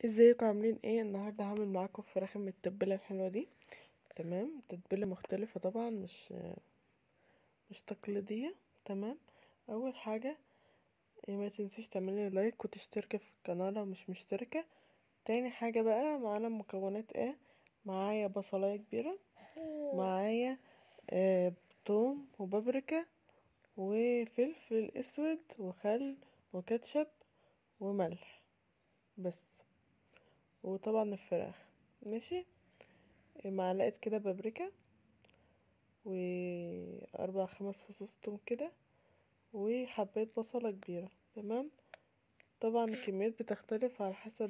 ازيكم عاملين ايه النهارده هعمل معاكم فراخ المتبله الحلوه دي تمام تتبيله مختلفه طبعا مش مش تقليديه تمام اول حاجه ما تنسيش تعملي لايك وتشتركي في القناه لو مش مشتركه تاني حاجه بقى معانا مكونات ايه معايا بصلايه كبيره معايا آه توم وبابريكا وفلفل اسود وخل وكاتشب وملح بس وطبعا الفراخ ماشي معلقه كده بابريكا واربع خمس فصوص توم كده وحبايه بصله كبيره تمام طبعا الكميات بتختلف على حسب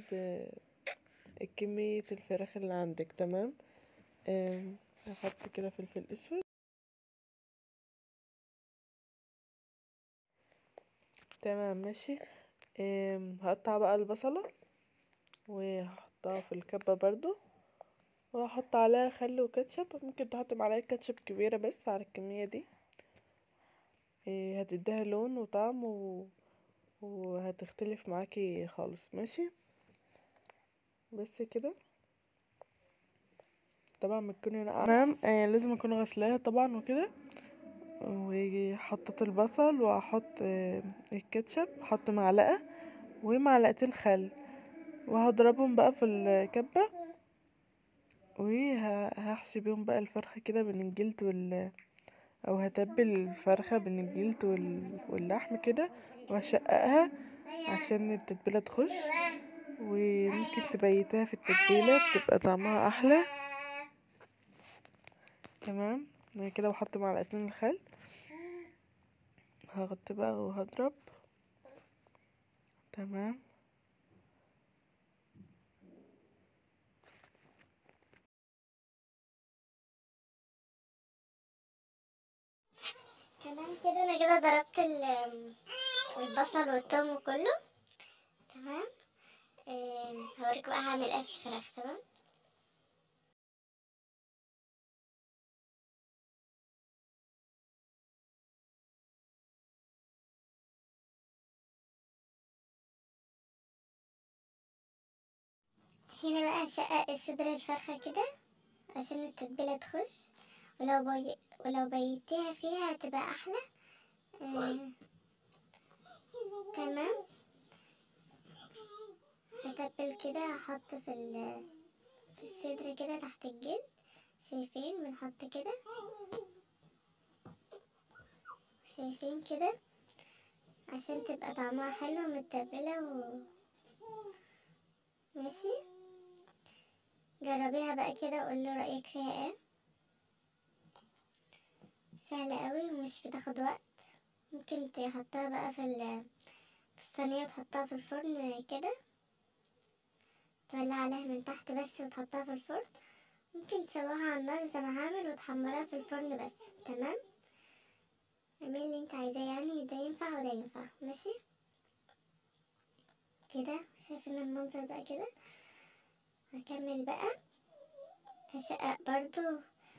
كمية الفراخ اللي عندك تمام هحط كده فلفل اسود تمام ماشي هقطع بقى البصلة وهحطها في الكبة برضو وهحط عليها خل وكاتشب ممكن تحط معلقة كاتشب كبيرة بس على الكمية دي هتديها لون وطعم و... وهتختلف معاكي خالص ماشي بس كده طبعا بتكوني هنا تمام آه لازم اكون غسلاها طبعا وكده وحطيت البصل وهحط آه الكاتشب احط معلقه ومعلقتين خل وهضربهم بقى في الكبه وهحشي بيهم بقى الفرخه كده بين الجلد وال او هتبل الفرخه بين الجلد وال... واللحم كده وهشققها عشان التتبيله تخش وممكن تبيتها في التتبيله بتبقى طعمها احلى تمام كده بحط معلقتين الخل هغطي بقى وهضرب تمام تمام كده انا كده ضربت البصل والثوم كله تمام هوريكم بقى هعمل ايه في الفراخ تمام هنا بقى هشقق صدر الفرخة كده عشان التتبيلة تخش ولو بي... ولو بيتيها فيها هتبقى احلى آه... تمام هتبل كده هحط في ال... في الصدر كده تحت الجلد شايفين بنحط كده شايفين كده عشان تبقى طعمها حلو متبلة و ماشي جربيها بقى كده وقولي رأيك فيها ايه سهلة قوي ومش بتاخد وقت ممكن تحطها بقى في في الصينية وتحطها في الفرن كده تولع عليها من تحت بس وتحطها في الفرن ممكن تسويها على النار زي ما هعمل وتحمرها في الفرن بس تمام اعملي اللي انت عايزاه يعني ده ينفع وده ينفع ماشي كده شايفين المنظر بقى كده هكمل بقى هشقق برضو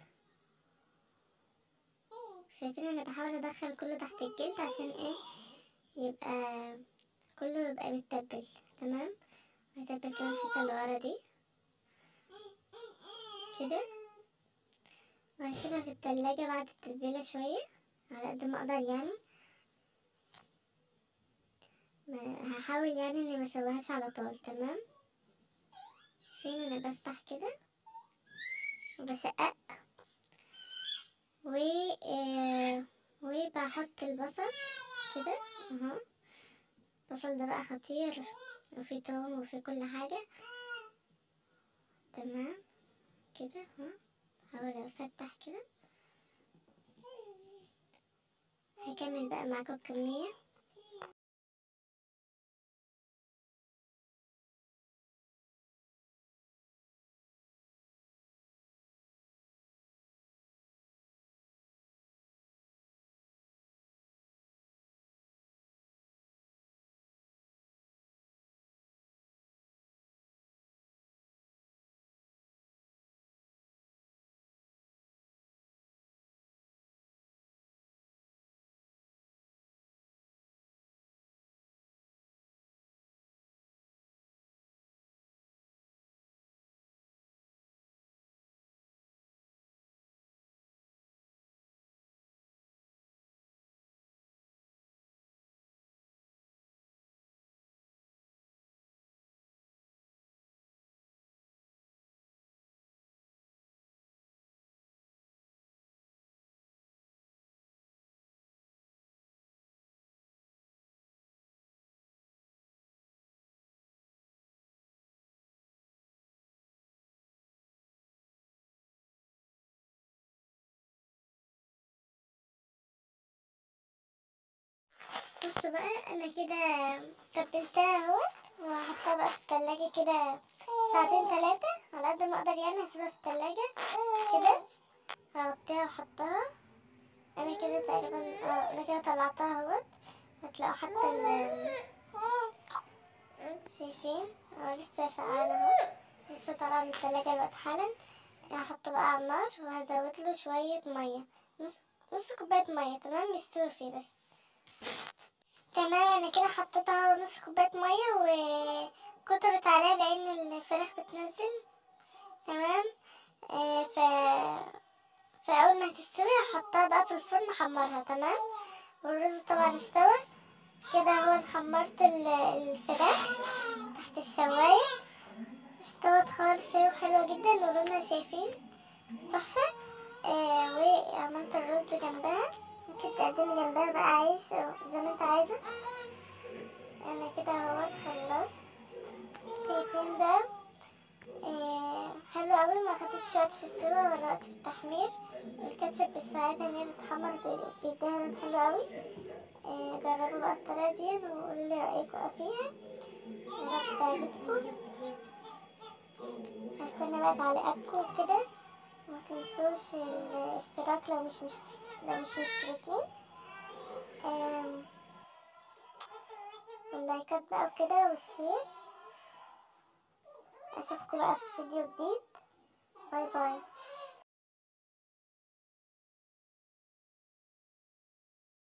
شايفين انا بحاول ادخل كله تحت الجلد عشان ايه يبقى كله يبقى متبل تمام هتبل كده الحته اللي ورا دي كده وهسيبها في التلاجة بعد التتبيلة شوية على قد ما اقدر يعني ما هحاول يعني اني ما اسويهاش على طول تمام فين انا بفتح كده وبشقق و آه وبحط البصل كده اهو البصل ده بقى خطير وفي توم وفي كل حاجة تمام كده اهو هحاول افتح كده هكمل بقى معاكم الكمية بصوا بقى انا كده تبلتها اهوت وهحطها بقى في التلاجة كده ساعتين تلاتة على قد ما اقدر يعني هسيبها في التلاجة كده هغطيها واحطها انا كده تقريبا اه انا كده طلعتها اهوت هتلاقوا حتى ال شايفين اه لسه سقعانة اهو لسه طالعة من التلاجة دلوقتي حالا هحطه بقى على النار وهزود له شوية مية نص نص كوباية مية تمام يستوي فيه بس تمام انا كده حطيتها نص كوباية مية وكترت عليها لان الفراخ بتنزل تمام آه ف فاول ما هتستوي هحطها بقى في الفرن احمرها تمام والرز طبعا استوى كده هو حمرت ال- الفراخ تحت الشواية استوت خالص اهي وحلوة جدا ولونها شايفين تحفة آه وعملت الرز جنبها ممكن تقدمي جنبها بقى عيش أو زي ما انت عايزة انا كده اهوت خلصت شايفين بقى آه حلو قوي ما خدتش وقت في السوا ولا وقت في التحمير الكاتشب بيساعدها ان هي تتحمر بي- بيديها لون حلو قوي آه جربوا بقى الطريقة دي وقولوا لي رأيكم فيها يا رب تعجبكم هستنى بقى تعليقاتكم وكده ما تنسوش الاشتراك لو مش مش لو مش مشتركين آم، واللايكات بقى وكده والشير اشوفكم بقى في فيديو جديد